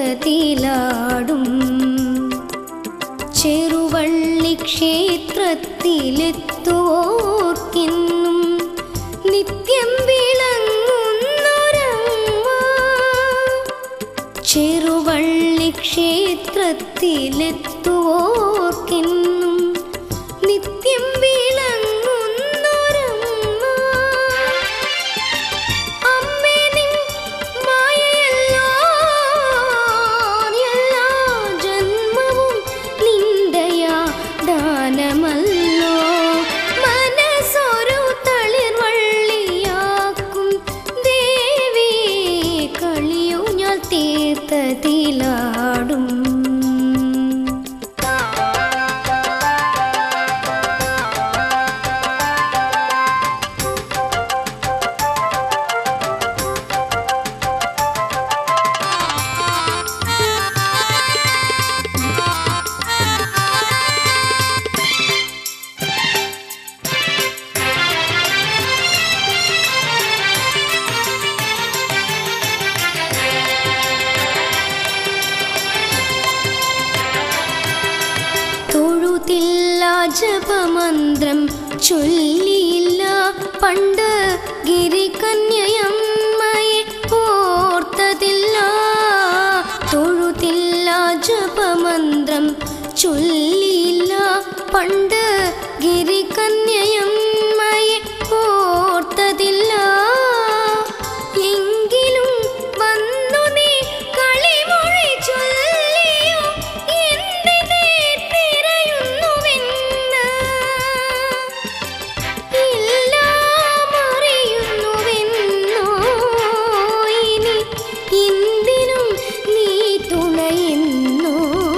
തീർത്ഥത്തിലാടും ചെറുവള്ളി ക്ഷേത്രത്തിലെത്തുവോർക്കെന്നും നിത്യം വിളങ്ങുന്നൊരമ്മ ചെറുവള്ളി ക്ഷേത്രത്തിലെത്തുവോർക്കെന്നും നിത്യം വിളങ്ങുന്നൊരമ്മ അമ്മേ നിൻ മായയല്ലോ എല്ലാ ജന്മവും നിന്ദയാ ദാനമല്ലോ മനസ്സൊരു തളിർവള്ളിയാക്കും ദേവി കളിയു ഞാൻ തീർത്ഥത്തിലാടും തൊഴുതില്ല ജപമന്ത്രം ചൊല്ലിയില്ല പണ്ട് ഗിരികന്യയമ്മയെ ഓർത്തതില്ല തൊഴുതില്ല ജപമന്ത്രം ചൊല്ലിയില്ല പണ്ട് ഗിരികന്യയമ്മയെ ഓർത്തതില്ല എങ്കിലും വന്നു നീ കളിമൊഴി ചൊല്ലിയോ എന്തിനെ തിരയുന്നുവെന്ന് എല്ലാം അറിയുന്നുവെന്നോ ഇനി എന്തിനും നീ തുണയുന്നോ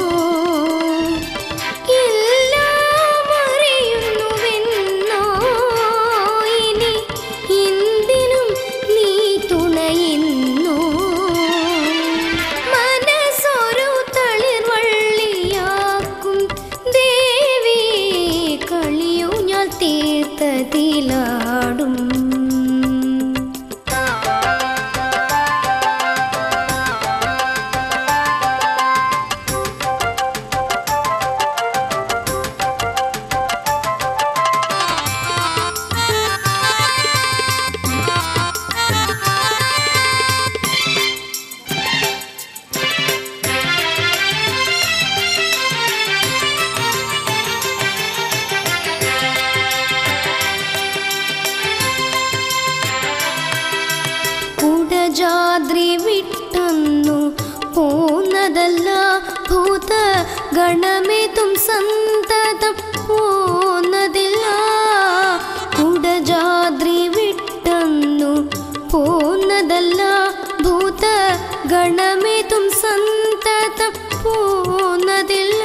എല്ലാം അറിയുന്നുവെന്നോ ഇനി എന്തിനും നീ തുണയുന്നോ മനസ്സൊരു തളിർവള്ളിയാക്കും ദേവി കളിയു ഞാൻ തീർത്ഥത്തിലാടും കുടജാദ്രി വിട്ടന്നു പോന്നതല്ല ഭൂത ഗണമിതും സന്തതം പോന്നതില്ല കുടജാദ്രി വിട്ടന്നു പോന്നതല്ല ഭൂത ഗണമിതും സന്തതം പോന്നതില്ല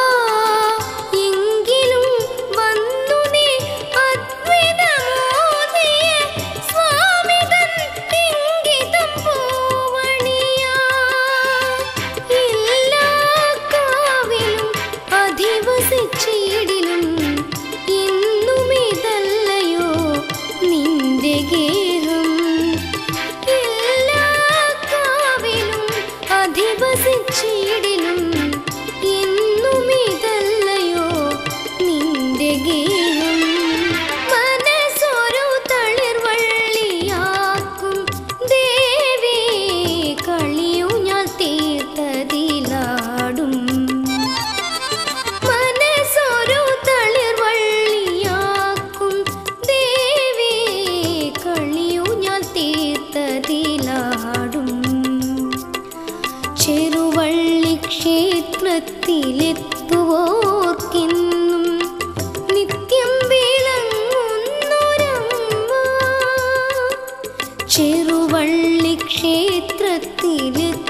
എങ്കിലും വന്നു നീ അദ്വൈതമോദിയ സ്വാമിതൻ ഇംഗിതം പൂവണിയാ എല്ലാ കാവിലും അധിവസിച്ചിടിലും എന്നുമിതല്ലയോ നിന്റെ ഗേഹം എല്ലാ കാവിലും അധിവസിച്ചിടിലും എന്നുമിതല്ലയോ നിന്റെ ഗേഹം മനസ്സൊരു തളിർവള്ളിയാക്കും ദേവി കളിയു ഞാൻ തീർത്ഥതിലാടും മനസ്സൊരു തളിർവള്ളിയാക്കും ദേവി കളിയു ഞാൻ തീർത്ഥതിലാടും ചെറുവള്ളി ക്ഷേത്രത്തിലെത്തുവോർക്കെന്നും നിത്യം വിളങ്ങുന്നൊരമ്മ ചെറുവള്ളി ക്ഷേത്രത്തിലെത്തുവോർക്കെന്നും